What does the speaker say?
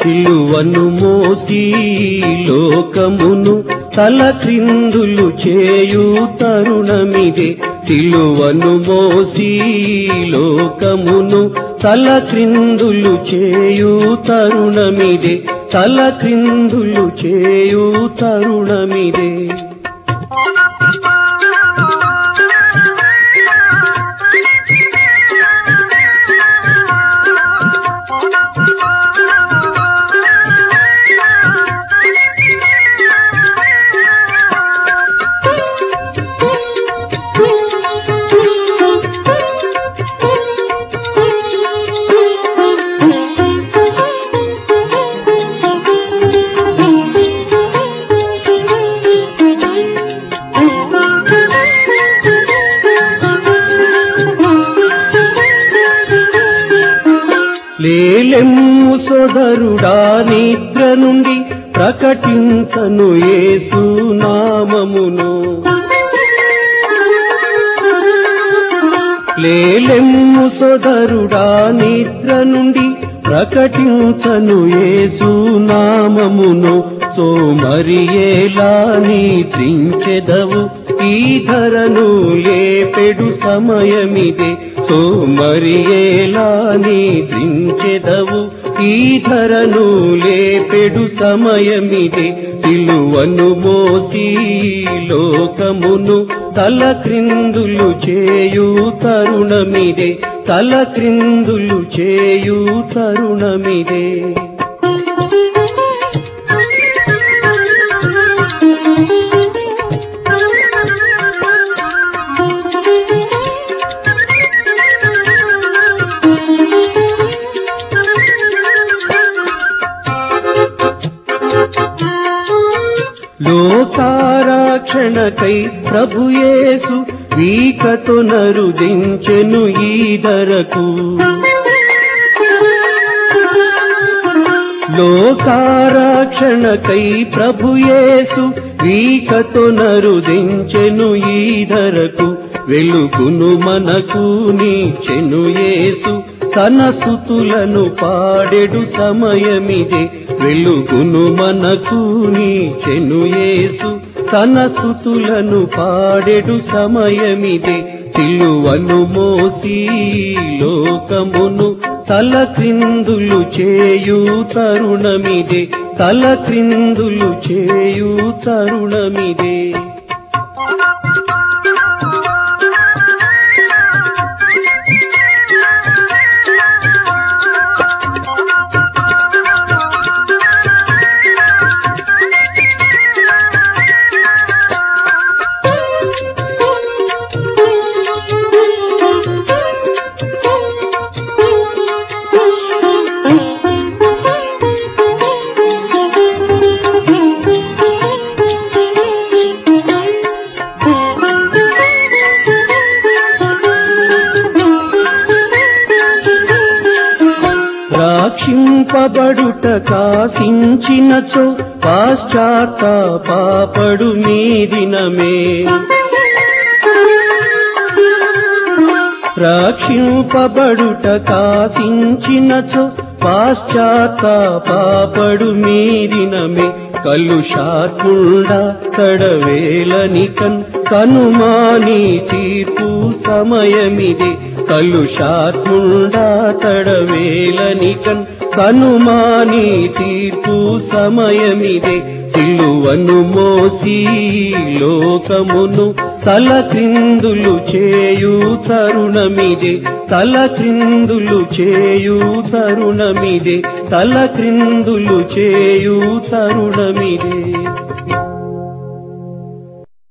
సిలువను మోసి లోకమును తల క్రిందులు చేయు తరుణమిదే సిలువను మోసి లోకమును తల క్రిందులు చేయు తరుణమిదే తల క్రిందులు చేయు తరుణమిదే లేలెమ్ము సోదరుడా నిద్ర నుండి ప్రకటించను యేసు నామమును లేలెమ్ము సోదరుడా నిద్ర నుండి ప్రకటించను యేసు నామమును సోమరియేలా నిద్రించెదవు ఈ ధరను లేపెడు సమయమిదే సోమరియేలా నిద్రించెదవు ఈ ధరను లేపెడు సమయమిదే సిలువను మోసి లోకమును తల క్రిందులు చేయు తరుణమిదే తల క్రిందులు చేయు తరుణమిదే లోకారాక్షణకై ప్రభుయేసు వీకతో నరుదించెను ఈ ధరకు లోకారాక్షణకై ప్రభుయేసు వీకతో నరుదించెను ఈ ధరకు వెలుగును మనకు నీచెను యేసు తన సుతులను పాడెడు సమయమిదే వెలుగును మనకు నీచెను యేసు తన సుతులను పాడెడు సమయమిదే సిలువను మోసి లోకమును తల క్రిందులు చేయు తరుణమిదే తల క్రిందులు చేయు తరుణమిదే రాక్షింపబడుట కాసించినచో పాశ్చాత్త పాపడు మీ దినమే రాక్షింపబడుట కాసించినచో పాశ్చాత్త పాపడు మీ దినమే కలుషాత్ముండ తడవేలని కన్ కనుమాని తీర్పు సమయమిది కలుషాత్ముండ తడవేలని కన్ కనుమాని తీర్పు సమయమిదే సిలువను మోసి లోకమును తల క్రిందులు చేయు తరుణమిదే తల క్రిందులు చేయు తరుణమిదే తల క్రిందులు చేయు తరుణమిదే